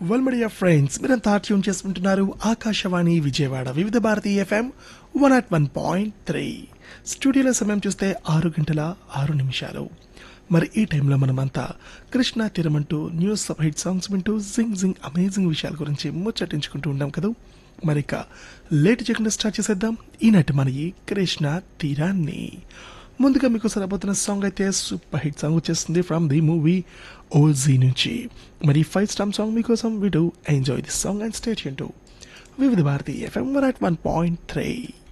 వెల్మడియా friends మీరంతా tune చేసుకుంటున్నారు Akashvani Vijayawada Vividh Bharati FM one at one point three స్టూడియోలో సమయం చూస్తే ఆరు గంటల ఆరు నిమిషాలు మరి ఈ టైంలో మనమంతా కృష్ణ తీరమంటూ న్యూస్ సబ్ హిట్ సాంగ్స్ వింటూ జింగ్ జింగ్ అమేజింగ్ విషయాల గురించి ముచ్చటించుకుంటూ ఉంటాం కదా మరి ఇక లేట్ చేయకుండా స్టార్ట్ చేసేద్దాం ఈనాటి మన ఈ కృష్ణ తీరాన్ని ముందుగా మీకు సరిపోతున్న సాంగ్ అయితే సూపర్ హిట్ సాంగ్ వచ్చేస్తుంది ఫ్రమ్ ది మూవీ ఓజీ నుంచి మరి ఫైవ్ స్టామ్ సాంగ్ మీకోసం we do enjoy this song and stay tuned to Vividh Bharati FM one at one point three